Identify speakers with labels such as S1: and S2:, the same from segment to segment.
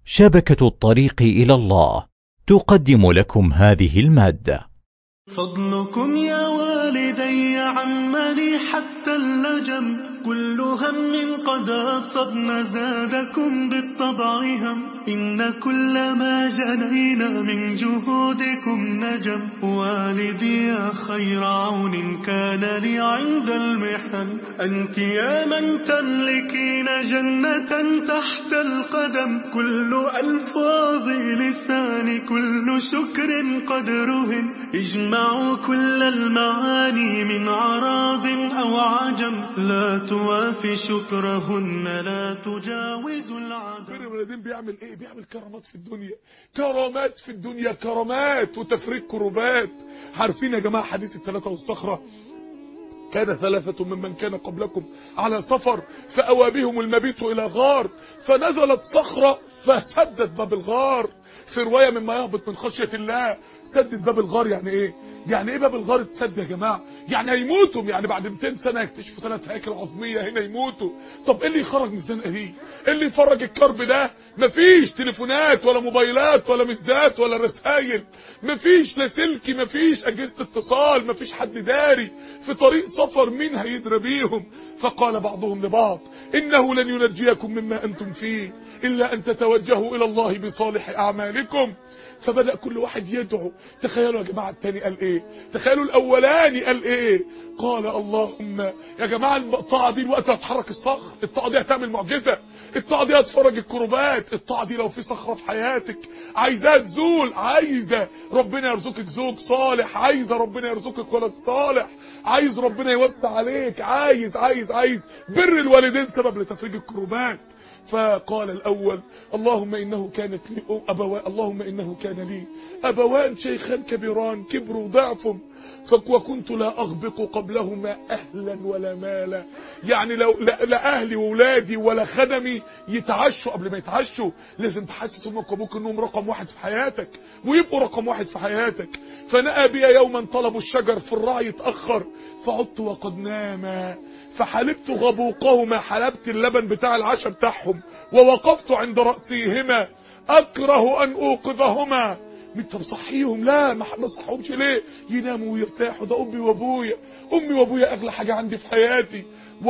S1: شبكة الطريق إلى الله تقدم لكم هذه المادة
S2: فضلكم يا والدي عمني حتى اللجم كل هم قد أصبنا زادكم بالطبع هم إن كل ما جنينا من جهودكم نجم والدي يا خير عون كان لي عند المحن أنت يا من تملكين جنة تحت القدم كل ألفاظ لساني كل شكر قد رهن اجمعوا كل المعاني من عراض أو عجم لا توافي شكرهن لا تجاوز العدم
S3: بر الوالدين بيعمل ايه بيعمل كرامات في الدنيا كرامات في الدنيا كرامات وتفريج كروبات عارفين يا جماعه حديث الثلاثه والصخره كان ثلاثة ممن كان قبلكم على سفر فأوى بهم المبيت إلى غار فنزلت صخرة فسدت باب الغار في رواية مما يهبط من خشية الله سدت باب الغار يعني ايه يعني ايه باب الغار اتسد يا جماعة يعني هيموتوا يعني بعد 200 سنة يكتشفوا ثلاث هياكل عظمية هنا يموتوا طب ايه اللي يخرج من الزنقة دي ايه اللي يفرج الكرب ده مفيش تليفونات ولا موبايلات ولا مسدات ولا رسائل مفيش لا سلكي مفيش اجهزة اتصال مفيش حد داري في طريق سفر مين هيدرى بيهم فقال بعضهم لبعض انه لن ينجيكم مما انتم فيه الا ان تتوجهوا الى الله بصالح اعمالكم فبدأ كل واحد يدعو تخيلوا يا جماعة التاني قال ايه تخيلوا الاولاني قال ايه قال اللهم يا جماعة الطاعة دي الوقت هتحرك الصخر الطاعة دي هتعمل معجزة الطاعة دي هتفرج الكروبات الطاعة دي لو في صخرة في حياتك عايزاها تزول عايزة ربنا يرزقك زوج صالح عايزة ربنا يرزقك ولد صالح عايز ربنا يوسع عليك عايز عايز عايز بر الوالدين سبب لتفريج الكروبات فقال الأول اللهم إنه كانت لي أبوان اللهم إنه كان لي أبوان شيخان كبيران كبروا ضعفهم وكنت لا أغبق قبلهما أهلا ولا مالا يعني لو لا, لا أهلي وولادي ولا خدمي يتعشوا قبل ما يتعشوا لازم تحسس أمك وأبوك أنهم رقم واحد في حياتك ويبقوا رقم واحد في حياتك فنأى بي يوما طلبوا الشجر في الرعي اتأخر فعدت وقد ناما فحلبت غبوقهما حلبت اللبن بتاع العشاء بتاعهم ووقفت عند رأسيهما أكره أن أوقظهما انت مصحيهم لا ما صحهمش ليه يناموا ويرتاحوا ده امي وابويا امي وابويا اغلى حاجة عندي في حياتي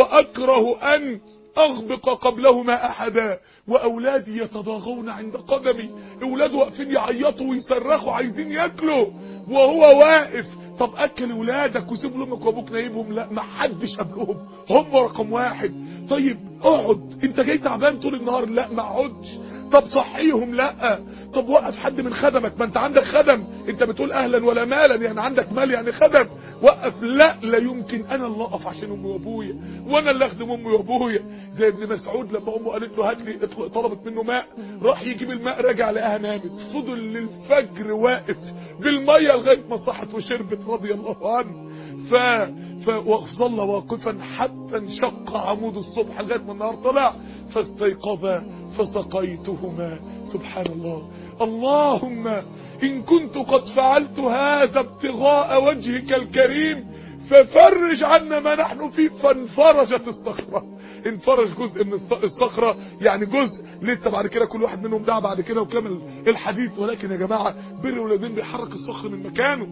S3: واكره ان اغبق قبلهما احدا واولادي يتضاغون عند قدمي اولاد واقفين يعيطوا ويصرخوا عايزين ياكلوا وهو واقف طب اكل ولادك وسيب لامك وابوك نايمهم لا ما حدش قبلهم هم رقم واحد طيب اقعد انت جاي تعبان طول النهار لا ما اقعدش طب صحيهم لا طب وقف حد من خدمك ما انت عندك خدم انت بتقول اهلا ولا مالا يعني عندك مال يعني خدم وقف لا لا يمكن انا اللي اقف عشان امي وابويا وانا اللي اخدم امي وابويا زي ابن مسعود لما امه قالت له هات لي طلبت منه ماء راح يجيب الماء رجع لقاها نامت فضل للفجر واقف بالميه لغايه ما صحت وشربت رضي الله عنه ف فظل واقفا حتى انشق عمود الصبح لغايه ما النهار طلع فاستيقظا فسقيتهما سبحان الله اللهم إن كنت قد فعلت هذا ابتغاء وجهك الكريم ففرج عنا ما نحن فيه فانفرجت الصخرة انفرج جزء من الصخرة يعني جزء لسه بعد كده كل واحد منهم دعا بعد كده وكمل الحديث ولكن يا جماعة بر الولدين بيحرك الصخر من مكانه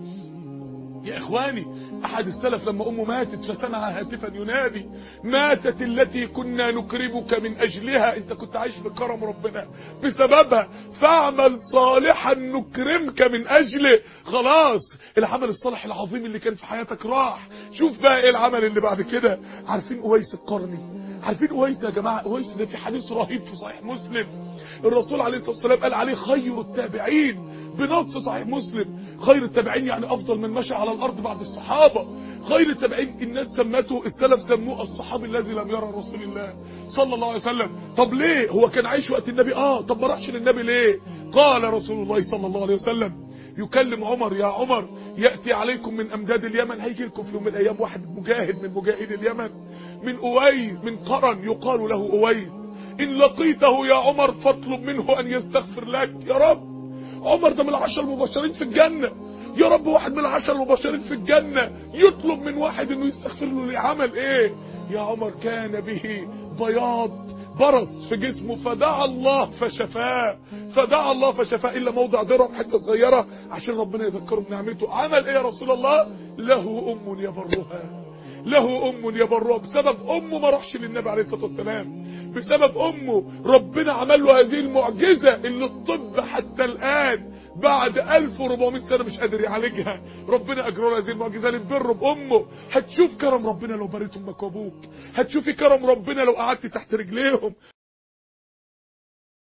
S3: يا اخواني احد السلف لما امه ماتت فسمع هاتفا ينادي ماتت التي كنا نكرمك من اجلها انت كنت عايش في كرم ربنا بسببها فاعمل صالحا نكرمك من اجله خلاص العمل الصالح العظيم اللي كان في حياتك راح شوف بقى ايه العمل اللي بعد كده عارفين اويس القرني عارفين اويس يا جماعه اويس ده في حديث رهيب في صحيح مسلم الرسول عليه الصلاه والسلام قال عليه خير التابعين بنص صحيح مسلم خير التابعين يعني افضل من مشى على الارض بعد الصحابة خير التابعين الناس سمته السلف سموه الصحابي الذي لم يرى رسول الله صلى الله عليه وسلم طب ليه هو كان عايش وقت النبي اه طب ما راحش للنبي ليه قال رسول الله صلى الله عليه وسلم يكلم عمر يا عمر يأتي عليكم من أمداد اليمن هيجي لكم في يوم من الأيام واحد مجاهد من مجاهد اليمن من أويس من قرن يقال له أويس إن لقيته يا عمر فاطلب منه أن يستغفر لك يا رب عمر ده من العشر المبشرين في الجنة يا رب واحد من العشر المبشرين في الجنة يطلب من واحد انه يستغفر له لعمل ايه يا عمر كان به بياض برص في جسمه فدعا الله فشفاه فدعا الله فشفاه الا موضع درهم حته صغيره عشان ربنا يذكره بنعمته عمل ايه يا رسول الله له ام يبرها له ام يبرها بسبب امه ما راحش للنبي عليه الصلاه والسلام بسبب امه ربنا عمل له هذه المعجزه اللي الطب حتى الان بعد 1400 سنه مش قادر يعالجها ربنا اجرى له هذه المعجزه للبر بامه هتشوف كرم ربنا لو بريت امك وابوك هتشوفي كرم ربنا لو قعدت تحت رجليهم